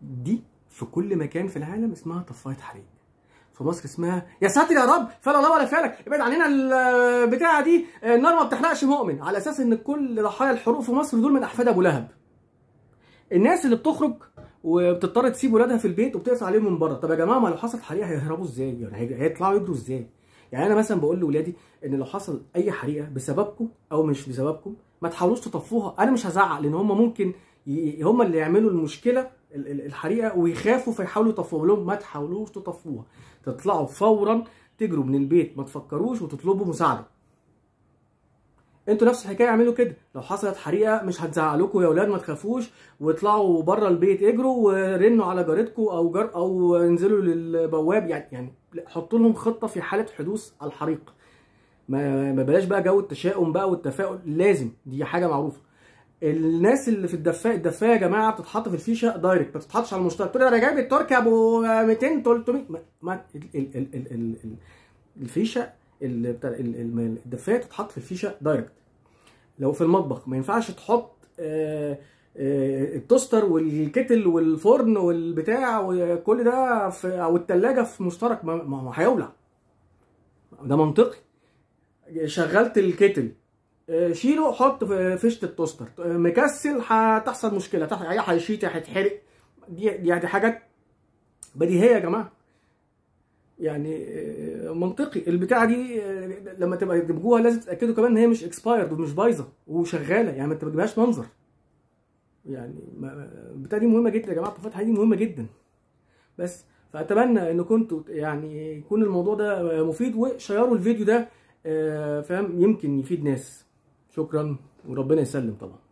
دي في كل مكان في العالم اسمها طفايه حريق في مصر اسمها يا ساتر يا رب فلا الله ولا فالك ابعد عننا البتاعه دي النار ما بتحرقش مؤمن على اساس ان كل ضحايا الحروق في مصر دول من احفاد ابو لهب الناس اللي بتخرج وبتضطر تسيب ولادها في البيت وبتقفل عليهم من بره طب يا جماعه ما لو حصلت حريقه هيهربوا ازاي يعني هي- هيطلعوا يجروا ازاي يعني انا مثلا بقول لاولادي ان لو حصل اي حريقه بسببكم او مش بسببكم ما تحاولوش تطفوها انا مش هزعق لان هم ممكن ي- هم اللي يعملوا المشكله ال- ال- الحريقه ويخافوا فيحاولوا يطفوها لهم ما تحاولوش تطفوها تطلعوا فورا تجروا من البيت ما تفكروش وتطلبوا مساعده انتوا نفس الحكايه اعملوا كده لو حصلت حريقه مش هتزعق لكم يا اولاد ما تخافوش واطلعوا بره البيت اجروا ورنوا على جارتكم او جار او انزلوا للبواب يعني يعني حطوا لهم خطه في حاله حدوث الحريق ما ما بلاش بقى جو التشاؤم بقى والتفاؤل لازم دي حاجه معروفه الناس اللي في الدفايه الدفايه يا جماعه بتتحط في الفيشه دايركت ما بتتحطش على المشترك تقول لي انا جايب التركي ابو 200 300 ما, ما ال ال ال ال ال ال الفيشه ال- بتاع ال- ال- الدفايه تتحط في الفيشه دايركت لو في المطبخ ما ينفعش تحط آه، آه، التوستر والكتل والفرن والبتاع وكل ده في او التلاجة في مشترك ما ما- ما هيولع ده منطقي شغلت الكتل آه، شيله حط في فيشه التوستر آه، مكسل هتحصل مشكله تح- يا هيشيط يا هيتحرق دي دي دي حاجات بديهيه يا جماعه يعني آه، منطقي البتاعه دي آه، لما تبقى تجيبوها لازم تتاكدوا كمان ان هي مش اكسبايرد ومش بايظه وشغاله يعني ما تجيبهاش منظر يعني ما- البتاعه دي مهمه جدا يا جماعه الطفايه الحديد دي مهمه جدا بس فاتمنى ان كنتوا يعني يكون الموضوع ده مفيد وشيروا الفيديو ده آه، فاهم يمكن يفيد ناس شكرا وربنا يسلم طبعا